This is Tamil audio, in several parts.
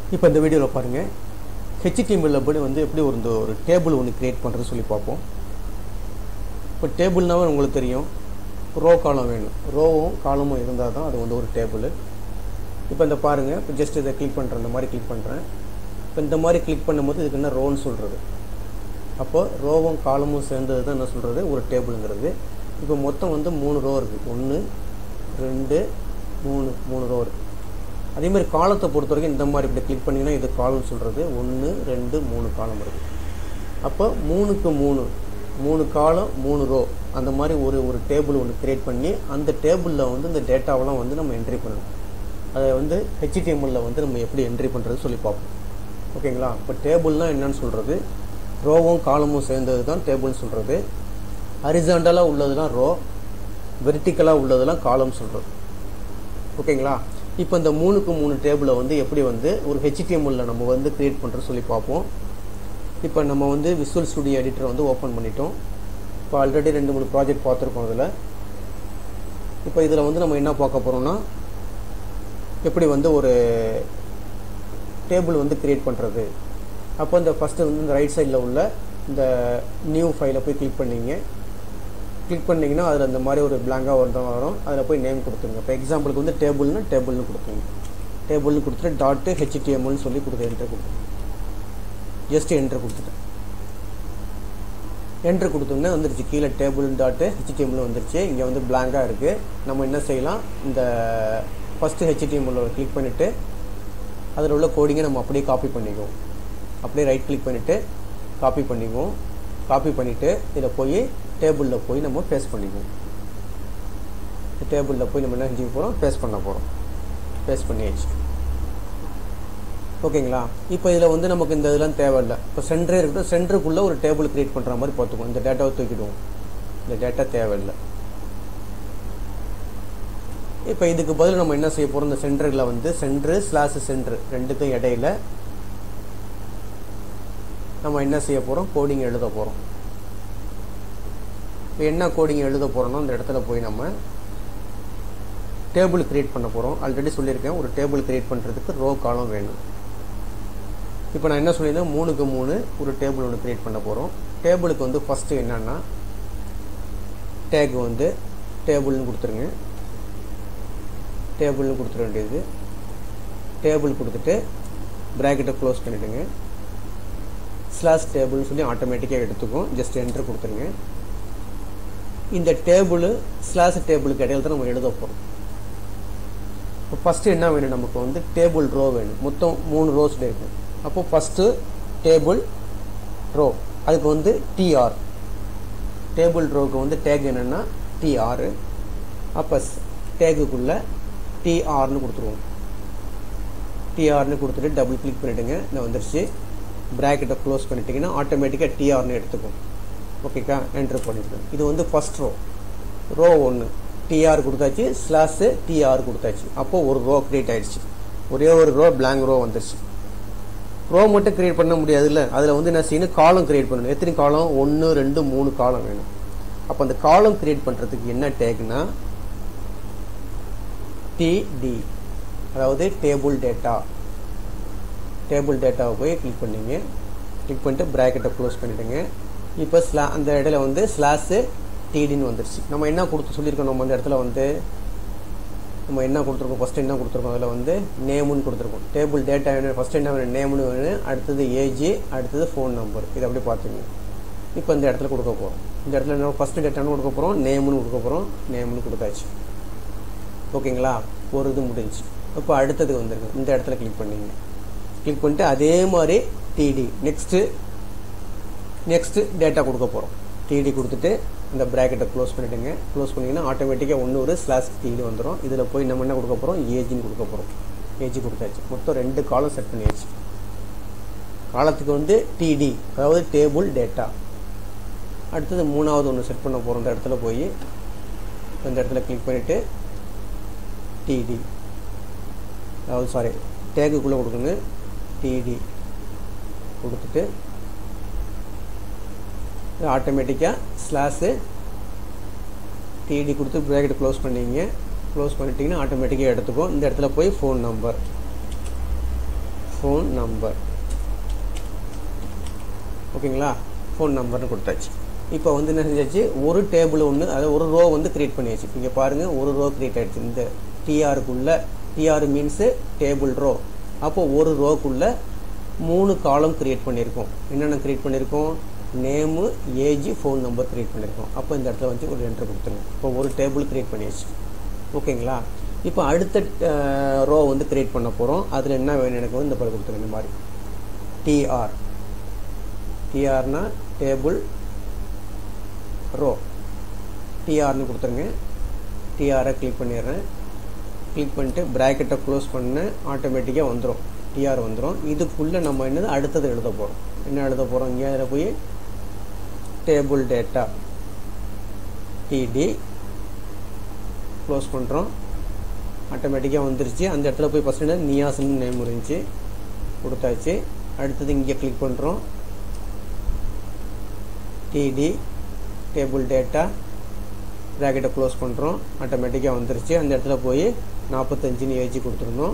இப்போ இந்த வீடியோவில் பாருங்கள் ஹெச்டிஎம்எல்ல படி வந்து எப்படி ஒரு இந்த ஒரு டேபிள் ஒன்று க்ரியேட் பண்ணுறது சொல்லி பார்ப்போம் இப்போ டேபிள்னாவே உங்களுக்கு தெரியும் ரோ காலம் வேணும் ரோவும் காலமும் இருந்தால் தான் அது வந்து ஒரு டேபிள் இப்போ இந்த பாருங்கள் இப்போ ஜஸ்ட் இதை கிளிக் பண்ணுறேன் இந்த மாதிரி கிளிக் பண்ணுறேன் இப்போ இந்த மாதிரி கிளிக் பண்ணும்போது இதுக்கு என்ன ரோன்னு சொல்கிறது அப்போ ரோவும் காலமும் சேர்ந்தது தான் என்ன சொல்கிறது ஒரு டேபிளுங்கிறது இப்போ மொத்தம் வந்து மூணு ரோ இருக்குது ஒன்று ரெண்டு மூணு மூணு ரோ இருக்குது அதே மாதிரி காலத்தை பொறுத்த வரைக்கும் இந்த மாதிரி இப்படி கிளிக் பண்ணிங்கன்னா இது காலம் சொல்கிறது ஒன்று ரெண்டு மூணு காலம் இருக்குது அப்போ மூணுக்கு மூணு மூணு காலம் மூணு ரோ அந்த மாதிரி ஒரு ஒரு டேபிள் ஒன்று க்ரியேட் பண்ணி அந்த டேபிளில் வந்து இந்த டேட்டாவெல்லாம் வந்து நம்ம என்ட்ரி பண்ணணும் அதை வந்து ஹெச்டிஎம்எல்ல வந்து நம்ம எப்படி என்ட்ரி பண்ணுறது சொல்லி பார்ப்போம் ஓகேங்களா இப்போ டேபிள்னால் என்னன்னு சொல்கிறது ரோவும் காலமும் சேர்ந்தது தான் டேபிள்னு சொல்கிறது ஹரிசாண்டலாக உள்ளதுலாம் ரோ வெர்டிக்கலாக உள்ளதெல்லாம் காலம் சொல்கிறது ஓகேங்களா இப்போ இந்த மூணுக்கு மூணு டேபிளை வந்து எப்படி வந்து ஒரு ஹெச்டிஎம்எல்ல நம்ம வந்து க்ரியேட் பண்ணுறது சொல்லி பார்ப்போம் இப்போ நம்ம வந்து விசுவல் ஸ்டுடியோ எடிட்டர் வந்து ஓப்பன் பண்ணிட்டோம் இப்போ ஆல்ரெடி ரெண்டு மூணு ப்ராஜெக்ட் பார்த்துருக்கோம் இதில் இப்போ இதில் வந்து நம்ம என்ன பார்க்க போகிறோம்னா எப்படி வந்து ஒரு டேபிள் வந்து க்ரியேட் பண்ணுறது அப்போ இந்த ஃபஸ்ட்டு வந்து இந்த ரைட் சைடில் உள்ள இந்த நியூ ஃபைலை போய் கிளிக் பண்ணிங்க கிளிக் பண்ணிங்கன்னா அதில் இந்த மாதிரி ஒரு பிளாங்காக வந்து வரும் அதில் போய் நேம் கொடுத்துருங்க இப்போ எக்ஸாம்பிளுக்கு வந்து டேபிள்னு டேபிள்னு கொடுத்துருங்க டேபிள்னு கொடுத்துட்டு டாட்டு ஹெச்டிஎம்எல்னு சொல்லி கொடுத்து என்ட்ரு கொடுத்து ஜஸ்ட் என்ட்ரு கொடுத்துட்டேன் என்ட்ரு கொடுத்தோன்னே வந்துருச்சு கீழே டேபிள் டாட்டு ஹெச்டிஎம்எல் வந்துருச்சு இங்கே வந்து பிளாங்காக இருக்குது நம்ம என்ன செய்யலாம் இந்த ஃபஸ்ட்டு ஹெச்டிஎம்எல் கிளிக் பண்ணிவிட்டு அதில் உள்ள கோடிங்கை நம்ம அப்படியே காப்பி பண்ணிக்குவோம் அப்படியே ரைட் கிளிக் பண்ணிவிட்டு காப்பி பண்ணிக்குவோம் காப்பி பண்ணிவிட்டு இதில் போய் டேபிளில் போய் நம்ம பேஸ்ட் பண்ணிக்குவோம் டேபிளில் போய் நம்ம என்ன செஞ்சுக்க போகிறோம் பேஸ்ட் பண்ண போகிறோம் பேஸ்ட் பண்ணியாச்சு ஓகேங்களா இப்போ இதில் வந்து நமக்கு இந்த இதெல்லாம் தேவையில்லை இப்போ சென்டரே இருக்கட்டும் சென்டருக்குள்ளே ஒரு டேபிள் க்ரியேட் பண்ணுற மாதிரி பார்த்துக்குவோம் இந்த டேட்டாவை தூக்கிடுவோம் இந்த டேட்டா தேவையில்லை இப்போ இதுக்கு பதில் நம்ம என்ன செய்ய போகிறோம் இந்த சென்டரில் வந்து சென்ட்ரு ஸ்லாஸ் சென்ட்ரு ரெண்டுக்கும் இடையில நம்ம என்ன செய்ய போகிறோம் கோடிங் எழுத போகிறோம் இப்போ என்ன கோடிங் எழுத போகிறோம்னா அந்த இடத்துல போய் நம்ம டேபிள் க்ரியேட் பண்ண போகிறோம் ஆல்ரெடி சொல்லியிருக்கேன் ஒரு டேபிள் க்ரியேட் பண்ணுறதுக்கு ரோ காலம் வேணும் இப்போ நான் என்ன சொல்லியிருந்தேன் மூணுக்கு மூணு ஒரு டேபிள் ஒன்று க்ரியேட் பண்ண போகிறோம் டேபிளுக்கு வந்து ஃபஸ்ட்டு என்னென்னா டேக் வந்து டேபிள்னு கொடுத்துருங்க டேபிள்னு கொடுத்துட வேண்டியது டேபிள் கொடுத்துட்டு ப்ராக்கெட்டை க்ளோஸ் பண்ணிவிடுங்க ஸ்லாஷ் டேபிள்னு சொல்லி ஆட்டோமேட்டிக்காக எடுத்துக்கும் ஜஸ்ட் என்ட்ரு கொடுத்துருங்க இந்த டேபிள் ஸ்லாஷ் டேபிளுக்கு இடையில தான் நம்ம எழுத போகிறோம் இப்போ ஃபஸ்ட்டு என்ன வேணும் நமக்கு வந்து டேபிள் ரோ வேணும் மொத்தம் மூணு ரோஸ் இருக்கும் அப்போ ஃபஸ்ட்டு டேபிள் ரோ அதுக்கு வந்து டிஆர் டேபிள் ரோவுக்கு வந்து டேக் என்னென்னா டிஆர் அப்போ டேகுக்குள்ளே டிஆர்னு கொடுத்துருவோம் டிஆர்னு கொடுத்துட்டு டபுள் கிளிக் பண்ணிவிடுங்க இந்த வந்துருச்சு ப்ராக்கெட்டை க்ளோஸ் பண்ணிட்டீங்கன்னா ஆட்டோமேட்டிக்காக டிஆர்னு எடுத்துக்கும் ஓகேக்கா என்ட்ரு பண்ணிவிடுங்க இது வந்து ஃபஸ்ட் ரோ ரோ ஒன்று டிஆர் கொடுத்தாச்சு ஸ்லாஸு டிஆர் கொடுத்தாச்சு அப்போது ஒரு ரோ க்ரியேட் ஆகிடுச்சு ஒரே ஒரு ரோ பிளாங்க் ரோ வந்துருச்சு ரோ மட்டும் க்ரியேட் பண்ண முடியாதுல்ல அதில் வந்து என்ன செய்யணும் காலம் க்ரியேட் பண்ணணும் எத்தனை காலம் ஒன்று ரெண்டு மூணு காலம் வேணும் அப்போ அந்த காலம் க்ரியேட் பண்ணுறதுக்கு என்ன டேக்னா டிடி அதாவது டேபிள் டேட்டா டேபிள் டேட்டாவை போய் கிளிக் பண்ணிங்க கிளிக் பண்ணிட்டு ப்ராக்கெட்டை க்ளோஸ் பண்ணிவிடுங்க இப்போ ஸ்லா அந்த இடையில வந்து ஸ்லாஸு டிடின்னு வந்துருச்சு நம்ம என்ன கொடுத்து சொல்லியிருக்கோம் நம்ம அந்த இடத்துல வந்து நம்ம என்ன கொடுத்துருக்கோம் ஃபஸ்ட்டு என்ன கொடுத்துருக்கோம் அதில் வந்து நேமுன்னு கொடுத்துருக்கோம் டேபிள் டேட்டா வேணும் ஃபஸ்ட்டு என்ன வேணும் நேம்னு வேணும் அடுத்தது ஏஜ் அடுத்தது ஃபோன் நம்பர் இது அப்படி பார்த்துங்க இப்போ இந்த இடத்துல கொடுக்க போகிறோம் இந்த இடத்துல என்ன ஃபஸ்ட்டு டேட்டான்னு கொடுக்க போகிறோம் நேம்னு கொடுக்க போகிறோம் நேம்னு கொடுத்தாச்சு ஓகேங்களா ஒரு இது முடிஞ்சு இப்போ அடுத்தது வந்துருக்கு இந்த இடத்துல கிளிக் பண்ணிங்க கிளிக் பண்ணிட்டு அதே மாதிரி டிடி நெக்ஸ்ட்டு நெக்ஸ்ட்டு டேட்டா கொடுக்க போகிறோம் டிடி கொடுத்துட்டு இந்த ப்ராக்கெட்டை க்ளோஸ் பண்ணிவிடுங்க க்ளோஸ் பண்ணிங்கன்னா ஆட்டோமேட்டிக்காக ஒன்று ஒரு ஸ்லாஷ் டிடி வந்துடும் இதில் போய் நம்ம என்ன கொடுக்க போகிறோம் ஏஜின்னு கொடுக்க போகிறோம் ஏஜ் கொடுத்தாச்சு மொத்தம் ரெண்டு காலம் செட் பண்ணியாச்சு காலத்துக்கு வந்து டிடி அதாவது டேபிள் டேட்டா அடுத்தது மூணாவது ஒன்று செட் பண்ண போகிறோம் இந்த இடத்துல போய் இந்த இடத்துல கிளிக் பண்ணிவிட்டு டிடி அதாவது சாரி டேகுக்குள்ளே கொடுக்கணும் டிடி கொடுத்துட்டு ஆட்டோமேட்டிக்காக ஸ்லாஸு டிடி கொடுத்து ப்ராக்கெட் க்ளோஸ் பண்ணிங்க க்ளோஸ் பண்ணிட்டீங்கன்னா ஆட்டோமேட்டிக்காக எடுத்துக்கும் இந்த இடத்துல போய் ஃபோன் நம்பர் ஃபோன் நம்பர் ஓகேங்களா ஃபோன் நம்பர்னு கொடுத்தாச்சு இப்போ வந்து என்ன செஞ்சாச்சு ஒரு டேபிள் ஒன்று அதாவது ஒரு ரோ வந்து கிரியேட் பண்ணியாச்சு இங்கே பாருங்கள் ஒரு ரோ கிரியேட் ஆகிடுச்சு இந்த டிஆருக்குள்ளே டிஆர் மீன்ஸு டேபிள் ரோ அப்போ ஒரு ரோக்குள்ளே மூணு காலம் கிரியேட் பண்ணியிருக்கோம் என்னென்ன கிரியேட் பண்ணியிருக்கோம் name age phone number create பண்ணியிருக்கோம் அப்போ இந்த இடத்துல வந்து ஒரு என்ட்ரு கொடுத்துருங்க இப்போ ஒரு டேபிள் கிரியேட் பண்ணியாச்சு ஓகேங்களா இப்போ அடுத்த ரோ வந்து கிரியேட் பண்ண போகிறோம் அதில் என்ன வேணும் எனக்கு வந்து இந்த படம் கொடுத்துருங்க இந்த மாதிரி டிஆர் டிஆர்னா டேபிள் ரோ டிஆர்னு கொடுத்துருங்க டிஆரை கிளிக் பண்ணிடுறேன் கிளிக் பண்ணிட்டு ப்ராக்கெட்டை க்ளோஸ் பண்ண ஆட்டோமேட்டிக்காக வந்துடும் டிஆர் வந்துடும் இதுக்குள்ளே நம்ம என்னது அடுத்தது எழுத போகிறோம் என்ன எழுத போகிறோம் இங்கே அதில் போய் டேபிள் டேட்டா டிடி க்ளோஸ் பண்ணுறோம் ஆட்டோமேட்டிக்காக வந்துருச்சு அந்த இடத்துல போய் ஃபஸ்ட்டு நியாஸ்னு நேம் இருந்துச்சு கொடுத்தாச்சு அடுத்தது இங்கே கிளிக் பண்ணுறோம் டிடி டேபிள் டேட்டா ப்ராக்கெட்டை க்ளோஸ் பண்ணுறோம் ஆட்டோமேட்டிக்காக வந்துருச்சு அந்த இடத்துல போய் நாற்பத்தஞ்சுன்னு ஏஜி கொடுத்துருந்தோம்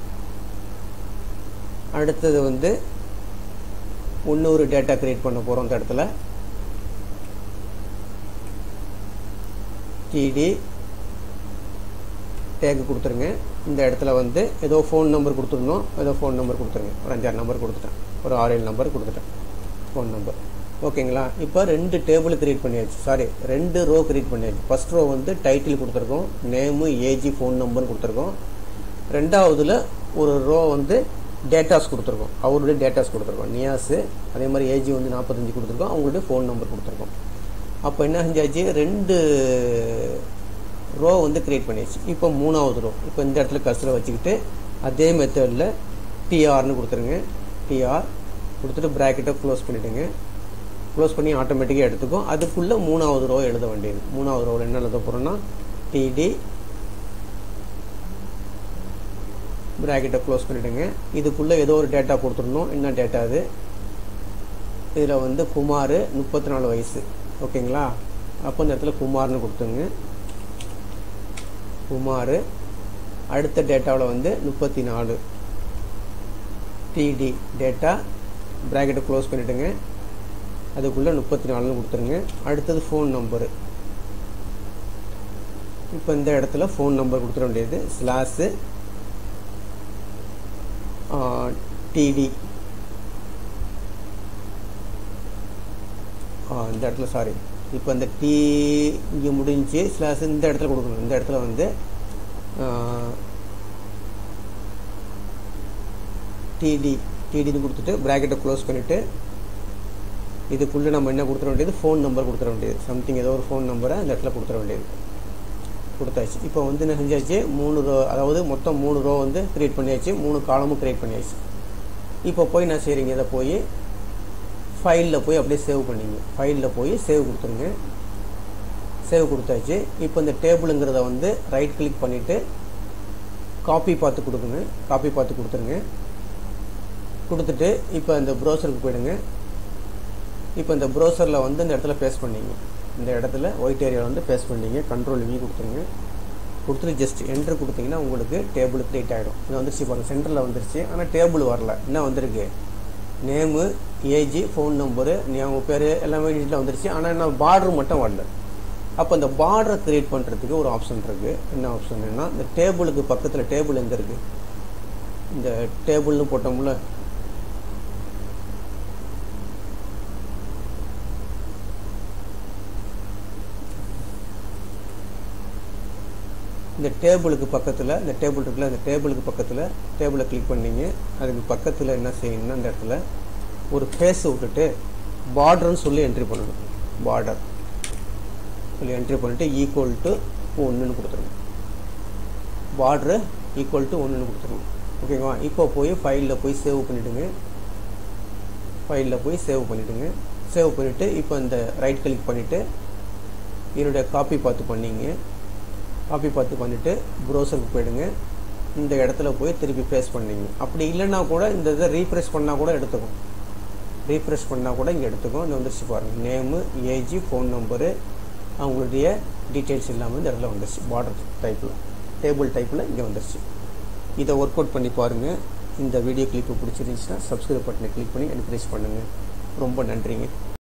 அடுத்தது வந்து இன்னொரு டேட்டா க்ரியேட் பண்ண போகிறோம் அந்த இடத்துல டிடி டேக் கொடுத்துருங்க இந்த இடத்துல வந்து ஏதோ ஃபோன் நம்பர் கொடுத்துருந்தோம் ஏதோ ஃபோன் நம்பர் கொடுத்துருங்க ஒரு அஞ்சாறு நம்பர் கொடுத்துட்டேன் ஒரு ஆறு ஏழு நம்பர் கொடுத்துட்டேன் ஃபோன் நம்பர் ஓகேங்களா இப்போ ரெண்டு டேபிள் கிரியேட் பண்ணியாச்சு சாரி ரெண்டு ரோ கிரியேட் பண்ணியாச்சு ஃபஸ்ட் ரோ வந்து டைட்டில் கொடுத்துருக்கோம் நேமு ஏஜி ஃபோன் நம்பர்னு கொடுத்துருக்கோம் ரெண்டாவதுல ஒரு ரோ வந்து டேட்டாஸ் கொடுத்துருக்கோம் அவருடைய டேட்டாஸ் கொடுத்துருக்கோம் நியாஸு அதே மாதிரி ஏஜி வந்து நாற்பத்தஞ்சு கொடுத்துருக்கோம் அவங்களுடைய ஃபோன் நம்பர் கொடுத்துருக்கோம் அப்போ என்ன செஞ்சாச்சு ரெண்டு ரோ வந்து கிரியேட் பண்ணியாச்சு இப்போ மூணாவது ரோ இப்போ இந்த இடத்துல கர்சரை வச்சுக்கிட்டு அதே மெத்தடில் டிஆர்னு கொடுத்துருங்க டிஆர் கொடுத்துட்டு ப்ராக்கெட்டை க்ளோஸ் பண்ணிவிடுங்க க்ளோஸ் பண்ணி ஆட்டோமேட்டிக்காக எடுத்துக்கும் அதுக்குள்ளே மூணாவது ரோ எழுத வேண்டியது மூணாவது ரோவில் என்ன எழுத போகிறோன்னா டிடி ப்ராக்கெட்டை க்ளோஸ் பண்ணிவிடுங்க இதுக்குள்ளே ஏதோ ஒரு டேட்டா கொடுத்துருந்தோம் என்ன டேட்டா அது இதில் வந்து குமார் முப்பத்தி நாலு வயசு ஓகேங்களா அப்போ இந்த இடத்துல குமார்னு கொடுத்துங்க குமார் அடுத்த டேட்டாவில் வந்து முப்பத்தி நாலு டிடி டேட்டா ப்ராக்கெட்டை க்ளோஸ் பண்ணிவிடுங்க அதுக்குள்ளே முப்பத்தி நாலுன்னு கொடுத்துருங்க அடுத்தது ஃபோன் நம்பரு இப்போ இந்த இடத்துல ஃபோன் நம்பர் கொடுத்துட வேண்டியது ஸ்லாஸு டிடி இந்த இடத்துல சாரி இப்போ இந்த டி இங்கே முடிஞ்சு ஸ்லாஸ் இந்த இடத்துல கொடுக்கணும் இந்த இடத்துல வந்து டிடி டிடின்னு கொடுத்துட்டு ப்ராக்கெட்டை க்ளோஸ் பண்ணிவிட்டு இதுக்குள்ளே நம்ம என்ன கொடுத்துட வேண்டியது ஃபோன் நம்பர் கொடுத்துட வேண்டியது சம்திங் ஏதோ ஒரு ஃபோன் நம்பரை அந்த இடத்துல கொடுத்துட வேண்டியது கொடுத்தாச்சு இப்போ வந்து என்ன செஞ்சாச்சு மூணு ரோ அதாவது மொத்தம் மூணு ரோ வந்து க்ரியேட் பண்ணியாச்சு மூணு காலமும் க்ரியேட் பண்ணியாச்சு இப்போ போய் நான் செய்கிறீங்க இதை போய் ஃபைலில் போய் அப்படியே சேவ் பண்ணிங்க ஃபைலில் போய் சேவ் கொடுத்துருங்க சேவ் கொடுத்தாச்சு இப்போ இந்த டேபிளுங்கிறத வந்து ரைட் கிளிக் பண்ணிவிட்டு காப்பி பார்த்து கொடுக்குங்க காப்பி பார்த்து கொடுத்துருங்க கொடுத்துட்டு இப்போ இந்த ப்ரௌசருக்கு போயிடுங்க இப்போ இந்த ப்ரௌசரில் வந்து இந்த இடத்துல பேஸ்ட் பண்ணிங்க இந்த இடத்துல ஒயிட் ஏரியாவில் வந்து பேஸ்ட் பண்ணிங்க கண்ட்ரோல் வி கொடுத்துருங்க கொடுத்துட்டு ஜஸ்ட் என்ட்ரு கொடுத்தீங்கன்னா உங்களுக்கு டேபிள் க்ரியேட் ஆகிடும் இது வந்துருச்சு பாருங்கள் சென்டரில் வந்துருச்சு ஆனால் டேபிள் வரல என்ன வந்திருக்கு நேமு ஏஜி ஃபோன் நம்பரு நீ அவங்க பேர் எல்லாமே நீட்டில் வந்துருச்சு ஆனால் என்ன பார்டர் மட்டும் வரல அப்போ இந்த பார்டரை க்ரியேட் பண்ணுறதுக்கு ஒரு ஆப்ஷன் இருக்குது என்ன ஆப்ஷன்னா இந்த டேபிளுக்கு பக்கத்தில் டேபிள் எங்கே இருக்குது இந்த டேபிள்னு போட்டோம்ல இந்த டேபிளுக்கு பக்கத்தில் இந்த டேபிள் இருக்குல்ல இந்த டேபிளுக்கு பக்கத்தில் டேபிளை கிளிக் பண்ணிங்க அதுக்கு பக்கத்தில் என்ன செய்யணும்னா இந்த இடத்துல ஒரு ஃபேஸ் விட்டுட்டு பார்டர்னு சொல்லி என்ட்ரி பண்ணணும் பார்டர் சொல்லி என்ட்ரி பண்ணிவிட்டு ஈக்குவல் டு ஒன்றுன்னு கொடுத்துருங்க பார்டரு ஈக்குவல் டு ஒன்றுன்னு கொடுத்துருங்க ஓகேங்களா இப்போ போய் ஃபைலில் போய் சேவ் பண்ணிவிடுங்க ஃபைலில் போய் சேவ் பண்ணிவிடுங்க சேவ் பண்ணிவிட்டு இப்போ இந்த ரைட் கிளிக் பண்ணிவிட்டு என்னுடைய காப்பி பார்த்து பண்ணிங்க காப்பி பார்த்து பண்ணிவிட்டு ப்ரௌசருக்கு போயிடுங்க இந்த இடத்துல போய் திருப்பி ப்ரெஸ் பண்ணிங்க அப்படி இல்லைன்னா கூட இந்த இதை ரீஃப்ரெஷ் பண்ணால் கூட எடுத்துக்கும் ரீஃப்ரெஷ் பண்ணால் கூட இங்கே எடுத்துக்கும் இந்த வந்துருச்சு பாருங்கள் நேமு ஏஜி ஃபோன் நம்பரு அவங்களுடைய டீட்டெயில்ஸ் இல்லாமல் இந்த இடத்துல வந்துருச்சு பார்டர் டைப்பில் டேபிள் டைப்பில் இங்கே வந்துருச்சு இதை ஒர்க் அவுட் பண்ணி பாருங்கள் இந்த வீடியோ கிளிப்பு பிடிச்சிருந்துச்சுன்னா சப்ஸ்கிரைப் பட்டனை கிளிக் பண்ணி என்கரேஜ் பண்ணுங்கள் ரொம்ப நன்றிங்க